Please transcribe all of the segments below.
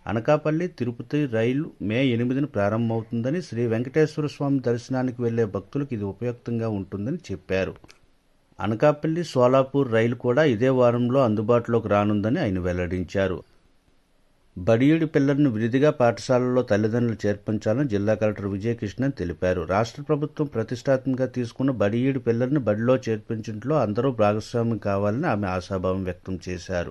అనకాపల్లి తిరుపతి రైలు మే ఎనిమిదిన ప్రారంభమవుతుందని శ్రీ వెంకటేశ్వర స్వామి దర్శనానికి వెళ్లే భక్తులకు ఇది ఉపయుక్తంగా ఉంటుందని చెప్పారు అనకాపల్లి సోలాపూర్ రైలు కూడా ఇదే వారంలో అందుబాటులోకి రానుందని ఆయన వెల్లడించారు బడియుడి పిల్లలను విధిగా పాఠశాలల్లో తల్లిదండ్రులు చేర్పించాలని జిల్లా కలెక్టర్ విజయకృష్ణన్ తెలిపారు రాష్ట్ర ప్రభుత్వం ప్రతిష్టాత్మకంగా తీసుకున్న బడియుడి పిల్లల్ని బడిలో చేర్పించడంలో అందరూ భాగస్వామ్యం కావాలని ఆమె ఆశాభావం వ్యక్తం చేశారు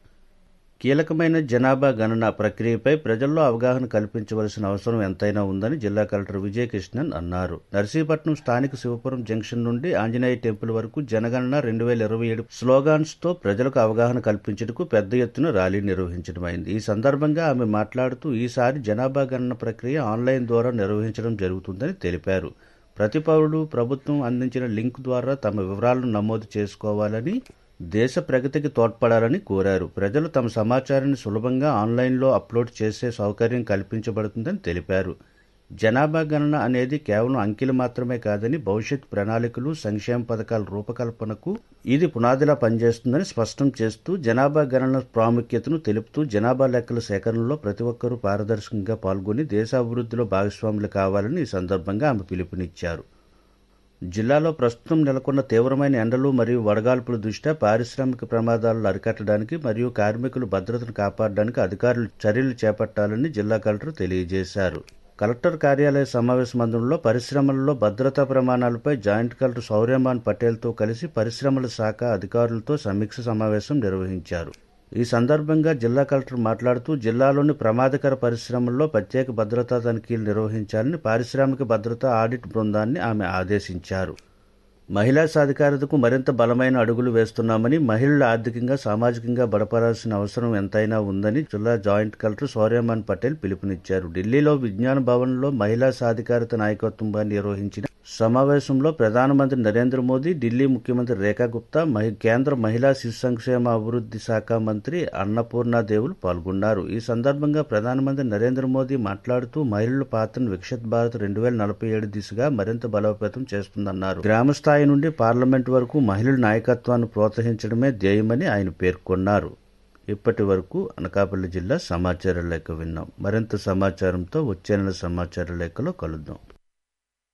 కీలకమైన జనాభా గణన ప్రక్రియపై ప్రజల్లో అవగాహన కల్పించవలసిన అవసరం ఎంతైనా ఉందని జిల్లా కలెక్టర్ విజయకృష్ణన్ అన్నారు నర్సీపట్నం స్థానిక శివపురం జంక్షన్ నుండి ఆంజనేయ టెంపుల్ వరకు జనగణన రెండు వేల ఇరవై ఏడు స్లోగాన్స్తో ప్రజలకు అవగాహన కల్పించేందుకు పెద్ద ఎత్తున ర్యాలీ నిర్వహించడమైంది ఈ సందర్భంగా ఆమె మాట్లాడుతూ ఈసారి జనాభా గణన ప్రక్రియ ఆన్లైన్ ద్వారా నిర్వహించడం జరుగుతుందని తెలిపారు ప్రతి పౌరుడు ప్రభుత్వం అందించిన లింక్ ద్వారా తమ వివరాలను నమోదు చేసుకోవాలని దేశ ప్రగతికి తోడ్పడాలని కోరారు ప్రజలు తమ సమాచారాన్ని సులభంగా ఆన్లైన్లో అప్లోడ్ చేసే సౌకర్యం కల్పించబడుతుందని తెలిపారు జనాభా గణన అనేది కేవలం అంకెలు మాత్రమే కాదని భవిష్యత్ ప్రణాళికలు సంక్షేమ పథకాల రూపకల్పనకు ఇది పునాదిలా పనిచేస్తుందని స్పష్టం చేస్తూ జనాభా గణన ప్రాముఖ్యతను తెలుపుతూ జనాభా లెక్కల సేకరణలో ప్రతి ఒక్కరూ పారదర్శకంగా పాల్గొని దేశాభివృద్ధిలో భాగస్వాములు కావాలని ఈ సందర్భంగా ఆమె పిలుపునిచ్చారు జిల్లాలో ప్రస్తుతం నెలకొన్న తీవ్రమైన ఎండలు మరియు వడగాల్పుల దృష్ట్యా పారిశ్రామిక ప్రమాదాలను అరికట్టడానికి మరియు కార్మికుల భద్రతను కాపాడడానికి అధికారులు చర్యలు చేపట్టాలని జిల్లా కలెక్టర్ తెలియజేశారు కలెక్టర్ కార్యాలయ సమావేశ మందిరంలో పరిశ్రమలలో భద్రతా ప్రమాణాలపై జాయింట్ కలెక్టర్ సౌర్యమాన్ పటేల్తో కలిసి పరిశ్రమల శాఖ అధికారులతో సమీక్ష సమావేశం నిర్వహించారు ఈ సందర్భంగా జిల్లా కలెక్టర్ మాట్లాడుతూ జిల్లాలోని ప్రమాదకర పరిశ్రమల్లో ప్రత్యేక భద్రతా తనిఖీలు నిర్వహించాలని పారిశ్రామిక భద్రతా ఆడిట్ బృందాన్ని ఆమె ఆదేశించారు మహిళా సాధికారతకు మరింత బలమైన అడుగులు వేస్తున్నామని మహిళలు ఆర్థికంగా సామాజికంగా బలపడాల్సిన అవసరం ఎంతైనా ఉందని జిల్లా జాయింట్ కలెక్టర్ సౌర్యమాన్ పటేల్ పిలుపునిచ్చారు ఢిల్లీలో విజ్ఞాన భవన్లో మహిళా సాధికారత నాయకత్వం నిర్వహించిన సమావేశంలో ప్రధానమంత్రి నరేంద్ర మోదీ ఢిల్లీ ముఖ్యమంత్రి రేఖా గుప్తా కేంద్ర మహిళా శిశు సంక్షేమ అభివృద్ధి శాఖ మంత్రి అన్నపూర్ణాదేవులు పాల్గొన్నారు ఈ సందర్భంగా ప్రధానమంత్రి నరేంద్ర మోదీ మాట్లాడుతూ మహిళల పాత్రను వికసిత్ భారత్ రెండు వేల నలభై ఏడు దిశగా మరింత బలోపేతం చేస్తుందన్నారు గ్రామ స్థాయి నుండి పార్లమెంట్ వరకు మహిళల నాయకత్వాన్ని ప్రోత్సహించడమే ధ్యేయమని ఆయన పేర్కొన్నారు ఇప్పటి వరకు అనకాపల్లి జిల్లా సమాచార లేఖ విన్నాం మరింత సమాచారంతో వచ్చే నెల సమాచార లేఖలో కలుద్దాం